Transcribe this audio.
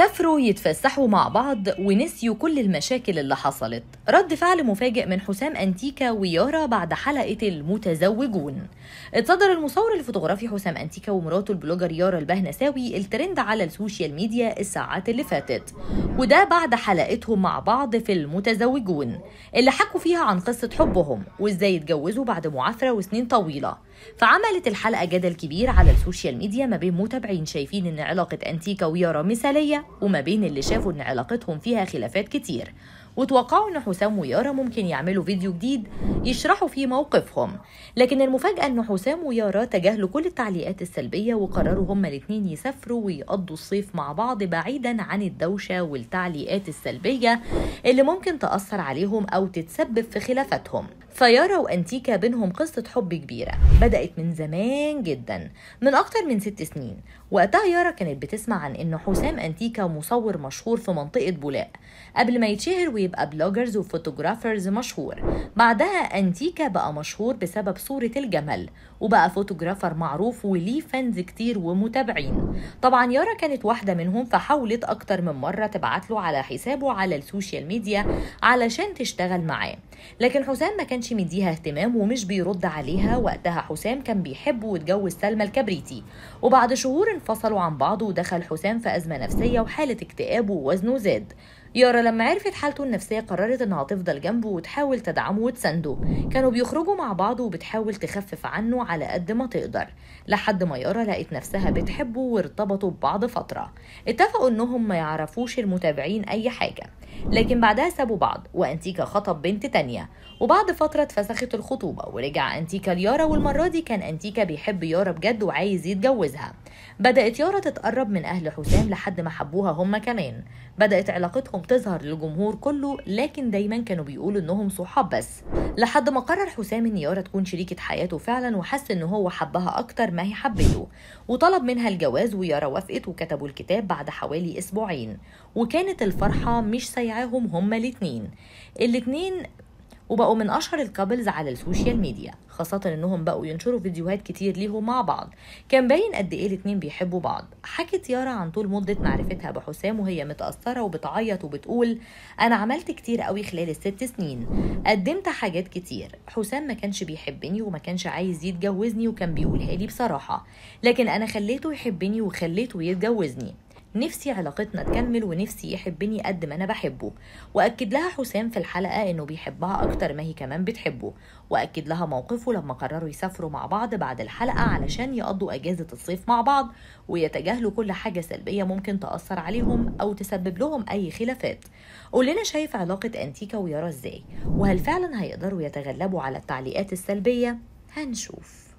سافروا يتفسحوا مع بعض ونسيوا كل المشاكل اللي حصلت رد فعل مفاجئ من حسام أنتيكا ويارا بعد حلقة المتزوجون اتصدر المصور الفوتوغرافي حسام أنتيكا ومراته البلوجر يارا البهنساوي الترند على السوشيال ميديا الساعات اللي فاتت وده بعد حلقتهم مع بعض في المتزوجون اللي حكوا فيها عن قصة حبهم وازاي اتجوزوا بعد معافرة وسنين طويلة فعملت الحلقة جدل كبير على السوشيال ميديا ما بين متابعين شايفين ان علاقة أنتيكا ويارا مثالية وما بين اللي شافوا ان علاقتهم فيها خلافات كتير وتوقعوا ان حسام ويارا ممكن يعملوا فيديو جديد يشرحوا فيه موقفهم لكن المفاجأة ان حسام ويارا تجاهلوا كل التعليقات السلبية وقرروا هما الاتنين يسافروا ويقضوا الصيف مع بعض بعيدا عن الدوشة والتعليقات السلبية اللي ممكن تأثر عليهم أو تتسبب في خلافاتهم فيارا وأنتيكا بينهم قصة حب كبيرة بدأت من زمان جدا من أكتر من ست سنين وقتها يارا كانت بتسمع عن إن حسام أنتيكا مصور مشهور في منطقة بولاق قبل ما يتشهر ويبقى بلوجرز وفوتوغرافرز مشهور بعدها أنتيكا بقى مشهور بسبب صورة الجمل وبقى فوتوغرافر معروف وليه فانز كتير ومتابعين طبعا يارا كانت واحدة منهم فحاولت أكتر من مرة تبعت له على حسابه على السوشيال ميديا علشان تشتغل معاه لكن حسام ما كانش مديها اهتمام ومش بيرد عليها وقتها حسام كان بيحبه واتجوز سلمى الكبريتي وبعد شهور انفصلوا عن بعض ودخل حسام في أزمة نفسية وحالة اكتئاب ووزنه زاد يارا لما عرفت حالته النفسية قررت انها تفضل جنبه وتحاول تدعمه وتسنده كانوا بيخرجوا مع بعض وبتحاول تخفف عنه على قد ما تقدر لحد ما يارا لقت نفسها بتحبه وارتبطوا ببعض فترة اتفقوا انهم ما يعرفوش المتابعين اي حاجة لكن بعدها سابوا بعض وانتيكا خطب بنت تانية وبعد فترة اتفسخت الخطوبة ورجع انتيكا ليارا والمرة دي كان انتيكا بيحب يارا بجد وعايز يتجوزها بدأت يارا تتقرب من أهل حسام لحد ما حبوها هما كمان بدأت علاقتهم تظهر للجمهور كله لكن دايما كانوا بيقولوا انهم صحاب بس لحد ما قرر حسام ان يارا تكون شريكة حياته فعلا وحس ان هو حبها اكتر ما هي حبته وطلب منها الجواز ويارا وافقت وكتبوا الكتاب بعد حوالي اسبوعين وكانت الفرحة مش سايعاهم هما الاتنين الاتنين وبقوا من اشهر الكابلز على السوشيال ميديا خاصة انهم بقوا ينشروا فيديوهات كتير ليهم مع بعض كان باين قد ايه الاتنين بيحبوا بعض حكت يارا عن طول مدة معرفتها بحسام وهي متأثرة وبتعيط وبتقول انا عملت كتير قوي خلال الست سنين قدمت حاجات كتير حسام ما كانش بيحبني وما كانش عايز يتجوزني وكان بيقولها لي بصراحة لكن انا خليته يحبني وخليته يتجوزني نفسي علاقتنا تكمل ونفسي يحبني قد ما انا بحبه واكد لها حسام في الحلقه انه بيحبها اكتر ما هي كمان بتحبه واكد لها موقفه لما قرروا يسافروا مع بعض بعد الحلقه علشان يقضوا اجازه الصيف مع بعض ويتجاهلوا كل حاجه سلبيه ممكن تاثر عليهم او تسبب لهم اي خلافات قول لنا شايف علاقه انتيكا ويارا ازاي وهل فعلا هيقدروا يتغلبوا على التعليقات السلبيه هنشوف